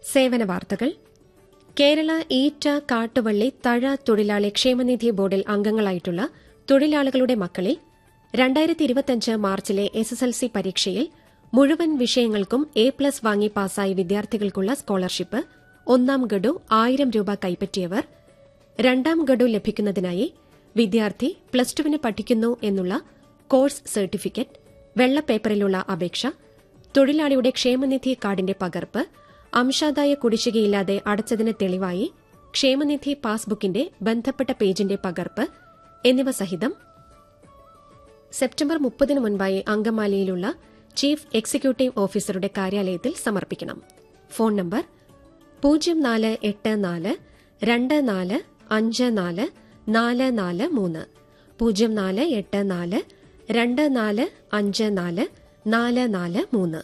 സേവന വാർത്തകൾ കേരള ഈറ്റ കാട്ടുവള്ളി തഴ തൊഴിലാളി ക്ഷേമനിധി ബോർഡിൽ അംഗങ്ങളായിട്ടുള്ള തൊഴിലാളികളുടെ മക്കളിൽ രണ്ടായിരത്തി ഇരുപത്തിയഞ്ച് മാർച്ചിലെ എസ് എസ് എൽ സി പരീക്ഷയിൽ മുഴുവൻ വിഷയങ്ങൾക്കും എ പ്ലസ് വാങ്ങി പാസായ വിദ്യാർത്ഥികൾക്കുള്ള സ്കോളർഷിപ്പ് ഒന്നാം ഗഡു ആയിരം രൂപ കൈപ്പറ്റിയവർ രണ്ടാം ഗഡു ലഭിക്കുന്നതിനായി വിദ്യാർത്ഥി പ്ലസ് ടുവിന് പഠിക്കുന്നു എന്നുള്ള കോഴ്സ് സർട്ടിഫിക്കറ്റ് വെള്ള പേപ്പറിലുള്ള അപേക്ഷ തൊഴിലാളിയുടെ ക്ഷേമനിധി കാർഡിന്റെ പകർപ്പ് അംശാദായ കുടിശ്ശികയില്ലാതെ അടച്ചതിന് തെളിവായി ക്ഷേമനിധി പാസ്ബുക്കിന്റെ ബന്ധപ്പെട്ട പേജിന്റെ പകർപ്പ് എന്നിവ സഹിതം സെപ്റ്റംബർ മുപ്പതിന് മുൻപായി അങ്കമാലിയിലുള്ള ചീഫ് എക്സിക്യൂട്ടീവ് ഓഫീസറുടെ കാര്യാലയത്തിൽ സമർപ്പിക്കണം ഫോൺ നമ്പർ പൂജ്യം നാല് എട്ട് നാല് രണ്ട് നാല് അഞ്ച് നാല് നാല് നാല് മൂന്ന് പൂജ്യം നാല് എട്ട് നാല് രണ്ട് നാല് അഞ്ച് നാല് നാല് നാല് മൂന്ന്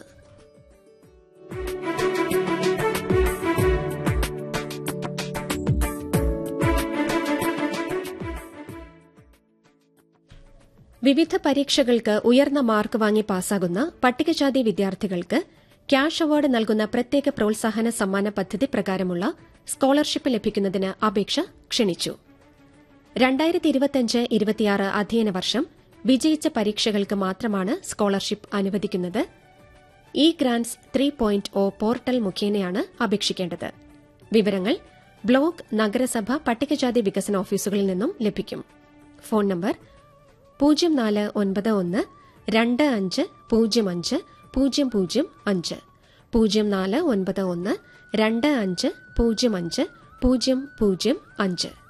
വിവിധ പരീക്ഷകൾക്ക് ഉയർന്ന മാർക്ക് വാങ്ങി പാസ്സാകുന്ന പട്ടികജാതി വിദ്യാർത്ഥികൾക്ക് ക്യാഷ് അവാർഡ് നൽകുന്ന പ്രത്യേക പ്രോത്സാഹന സമ്മാന പദ്ധതി പ്രകാരമുള്ള സ്കോളർഷിപ്പ് ലഭിക്കുന്നതിന് അപേക്ഷ ക്ഷണിച്ചു രണ്ടായിരത്തി ഇരുപത്തിയഞ്ച് ഇരുപത്തിയാറ് അധ്യയന വർഷം വിജയിച്ച പരീക്ഷകൾക്ക് മാത്രമാണ് സ്കോളർഷിപ്പ് അനുവദിക്കുന്നത് e grants three point O portal മുഖേനയാണ് അപേക്ഷിക്കേണ്ടത് വിവരങ്ങൾ ബ്ലോക്ക് നഗരസഭ പട്ടികജാതി വികസന ഓഫീസുകളിൽ നിന്നും ലഭിക്കും ഫോൺ നമ്പർ പൂജ്യം നാല് ഒൻപത് ഒന്ന് രണ്ട് അഞ്ച് പൂജ്യം അഞ്ച് പൂജ്യം പൂജ്യം അഞ്ച് പൂജ്യം നാല് ഒൻപത് ഒന്ന് രണ്ട് അഞ്ച് പൂജ്യം അഞ്ച് പൂജ്യം പൂജ്യം അഞ്ച്